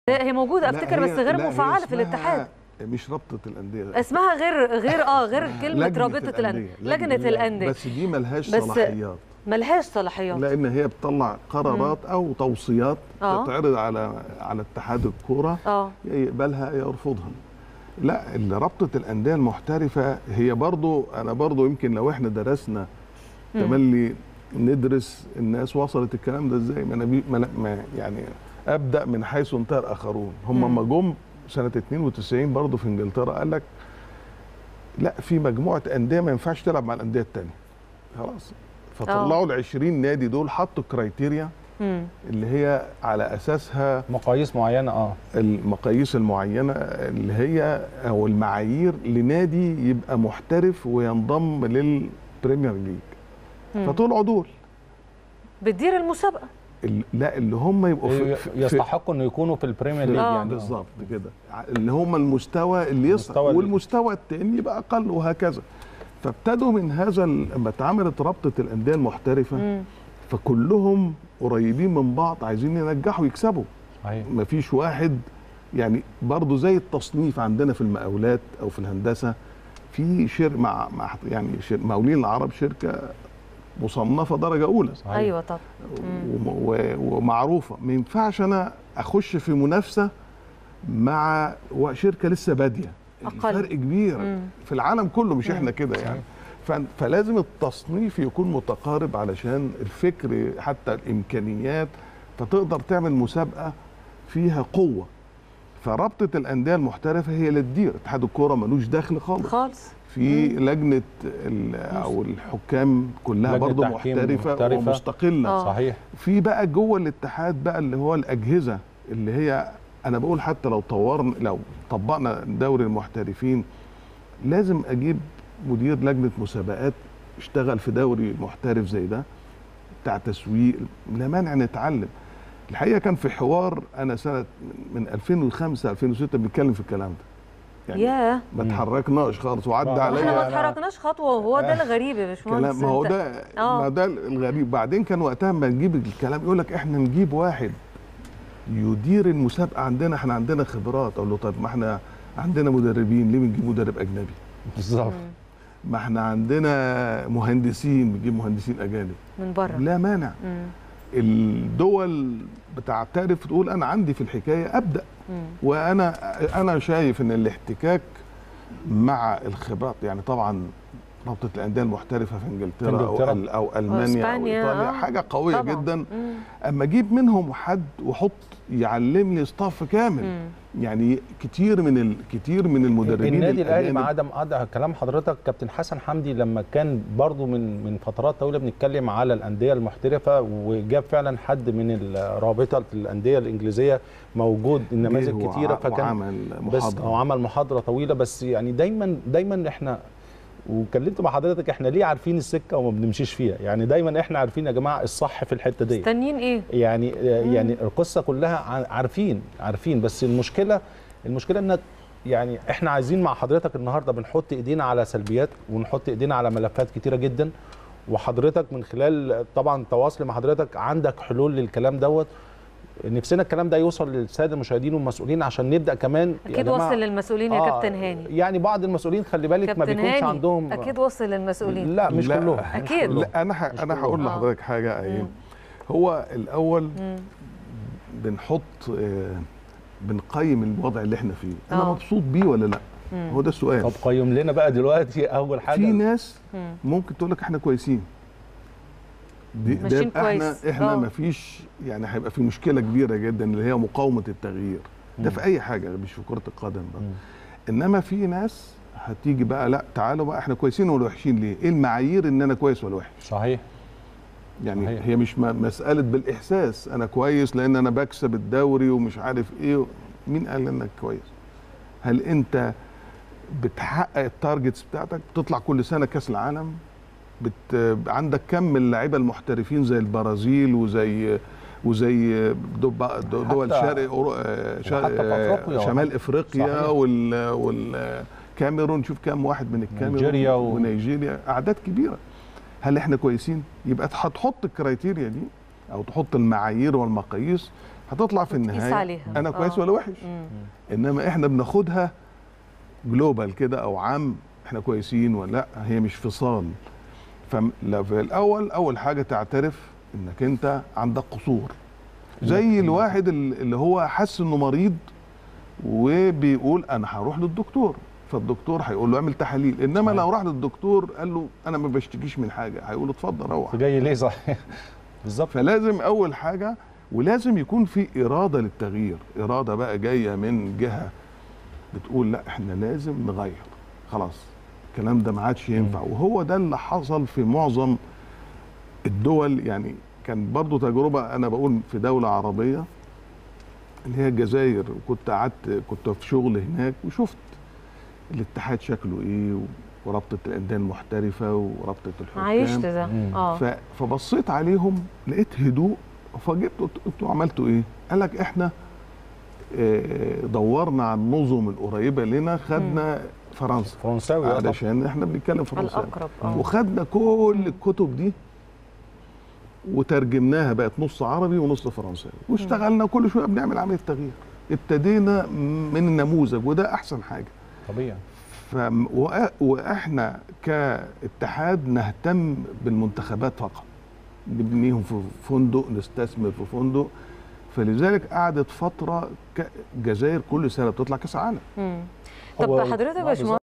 هي موجوده لا، افتكر هي- بس غير لا، هي مفعله في اسمها الاتحاد مش رابطه الانديه اسمها غير غير اه غير كلمه لجنة رابطه الانديه لجنه لجنة. الانديه بس دي ملهاش بس- صلاحيات ملهاش صلاحيات لان هي بتطلع قرارات او توصيات آه. تتعرض على على اتحاد الكوره اه يا يقبلها يا يرفضها لا اللي رابطه الانديه المحترفه هي برضو انا برضو يمكن لو احنا درسنا تملي ندرس الناس وصلت الكلام ده ازاي ما انا بي ما أنا- ما يعني ابدا من حيث انتهى الاخرون هم لما جم سنه 92 برضو في انجلترا قال لك لا في مجموعه انديه ما ينفعش تلعب مع الانديه الثانيه خلاص فطلعوا ال 20 نادي دول حطوا كرايتيريا مم. اللي هي على اساسها مقاييس معينه اه المقاييس المعينه اللي هي او المعايير لنادي يبقى محترف وينضم للبريمير ليج مم. فطلعوا دول بتدير المسابقه ال- لا اللي هم يبقوا في, في في- يستحقوا انه يكونوا في البريمير ليج آه. يعني بالظبط كده ع- اللي هم المستوى اللي يصعد المستوى اللي- والمستوى الثاني يبقى اقل وهكذا فابتدوا من هذا ال- لما اتعملت رابطه الانديه المحترفه مم. فكلهم قريبين من بعض عايزين ينجحوا يكسبوا صحيح مفيش واحد يعني برضه زي التصنيف عندنا في المقاولات او في الهندسه في شر مع, مع يعني شر مقاولين العرب شركه مصنفه درجه اولى صحيح ايوه طب وم- و- ومعروفه ما ينفعش انا اخش في منافسه مع و- شركه لسه باديه أقل. الفرق كبير مم. في العالم كله مش احنا كده صحيح. يعني ف- فلازم التصنيف يكون متقارب علشان الفكر حتى الامكانيات فتقدر تعمل مسابقه فيها قوه فرابطه الانديه المحترفه هي اللي تدير اتحاد الكوره ملوش دخل خالص خالص في لجنه ال- او الحكام كلها لجنة برضه تحكيم محترفه, محترفة. ومستقله آه. صحيح في بقى جوه الاتحاد بقى اللي هو الاجهزه اللي هي انا بقول حتى لو طورنا لو طبقنا دوري المحترفين لازم اجيب مدير لجنه مسابقات اشتغل في دوري محترف زي ده بتاع تسويق لا مانع نتعلم الحقيقه كان في حوار انا سنه من 2005 2006 بنتكلم في الكلام ده يعني ياه ما اتحركناش خالص وعدى ما احنا ما عليا أنا- اتحركناش خطوه وهو ده الغريب يا باشمهندس كلام ما هو أنت- ده آه. ما ده الغريب بعدين كان وقتها ما نجيب الكلام يقول لك احنا نجيب واحد يدير المسابقه عندنا احنا عندنا خبرات اقول له طب ما احنا عندنا مدربين ليه بنجيب مدرب اجنبي بالظبط ما احنا عندنا مهندسين بنجيب مهندسين اجانب من بره لا مانع مم. الدول بتعترف تقول انا عندي في الحكايه ابدا مم. وانا انا شايف ان الاحتكاك مع الخبرات يعني طبعا رابطه الانديه المحترفه في انجلترا, إنجلترا. او, ال- أو المانيا او وإسبانيا، ايطاليا آه. حاجه قويه طبعاً. جدا مم. اما اجيب منهم حد واحط يعلمني ستاف كامل مم. يعني كتير من ال... كتير من المدربين النادي الاهلي الأجانب- مع عدم عدم كلام حضرتك كابتن حسن حمدي لما كان برضو من من فترات طويله بنتكلم على الانديه المحترفه وجاب فعلا حد من ال- رابطه الانديه الانجليزيه موجود نماذج جه كتيره وع- فكان وعمل بس محاضره او عمل محاضره طويله بس يعني دايما دايما احنا وكلمت مع حضرتك احنا ليه عارفين السكه وما بنمشيش فيها يعني دايما احنا عارفين يا جماعه الصح في الحته دي مستنيين ايه يعني يعني القصه كلها ع- عارفين عارفين بس المشكله المشكله ان يعني احنا عايزين مع حضرتك النهارده بنحط ايدينا على سلبيات ونحط ايدينا على ملفات كتيره جدا وحضرتك من خلال طبعا تواصل مع حضرتك عندك حلول للكلام دوت نفسنا الكلام ده يوصل للساده المشاهدين والمسؤولين عشان نبدا كمان يا اكيد جماعة- وصل للمسؤولين يا آه، كابتن هاني يعني بعض المسؤولين خلي بالك ما كابتن بيكونش هاني عندهم اكيد وصل للمسؤولين لا مش لا. كلهم مش أكيد. كلهم. لا انا ح... انا كلهم. هقول آه. لحضرتك حاجه ايه مم. هو الاول مم. بنحط آه، بنقيم الوضع اللي احنا فيه انا آه. مبسوط بيه ولا لا مم. هو ده السؤال طب قيم لنا بقى دلوقتي اول حاجه في ناس مم. ممكن تقول لك احنا كويسين دي ده ماشيين يبقى احنا كويس. احنا آه. ما فيش يعني هيبقى في مشكله كبيره جدا اللي هي مقاومه التغيير ده في اي حاجه مش في كره القدم بقى مم. انما في ناس هتيجي بقى لا تعالوا بقى احنا كويسين ولا وحشين ليه؟ ايه المعايير ان انا كويس ولا وحش؟ صحيح يعني صحيح. هي مش م- مساله بالاحساس انا كويس لان انا بكسب الدوري ومش عارف ايه مين قال انك كويس؟ هل انت بتحقق التارجتس بتاعتك بتطلع كل سنه كاس العالم بت... عندك كم من اللعيبه المحترفين زي البرازيل وزي وزي دب... دول حتى- شرق أورو... آه، شرق وحتى في أفريقيا. شمال افريقيا صحيح. وال... والكاميرون شوف كام واحد من الكاميرون نيجيريا و- ونيجيريا اعداد كبيره هل احنا كويسين يبقى هتحط الكرايتيريا دي او تحط المعايير والمقاييس هتطلع في وتقيس النهايه عليها. انا آه. كويس ولا وحش مم. انما احنا بناخدها جلوبال كده او عام احنا كويسين ولا لا هي مش فصال فلا في الاول اول حاجه تعترف انك انت عندك قصور زي الواحد ال- اللي هو حس انه مريض وبيقول انا هروح للدكتور فالدكتور هيقول له اعمل تحاليل انما صحيح. لو راح للدكتور قال له انا ما بشتكيش من حاجه هيقول له اتفضل روح انت جاي ليه صحيح بالظبط فلازم اول حاجه ولازم يكون في اراده للتغيير اراده بقى جايه من جهه بتقول لا احنا لازم نغير خلاص الكلام ده ما عادش ينفع وهو ده اللي حصل في معظم الدول يعني كان برضو تجربه انا بقول في دوله عربيه اللي هي الجزائر وكنت قعدت كنت في شغل هناك وشفت الاتحاد شكله ايه ورابطه الانديه المحترفه ورابطه الحكام عايشت ده مم. اه ف- فبصيت عليهم لقيت هدوء فجبت قلت انتوا عملتوا ايه؟ قال لك احنا آه، دورنا على النظم القريبه لنا خدنا فرنسا فرنساوي آه طبعاً. علشان احنا بنتكلم فرنساوي الاقرب اه وخدنا كل الكتب دي وترجمناها بقت نص عربي ونص فرنساوي واشتغلنا كل شويه بنعمل عمليه تغيير ابتدينا من النموذج وده احسن حاجه طبيعي ف وأ- واحنا كاتحاد نهتم بالمنتخبات فقط نبنيهم في فندق نستثمر في فندق فلذلك قعدت فتره ك- الجزائر كل سنه بتطلع كاس عالم مم. طب هو- حضرتك يا آه، باشمهندس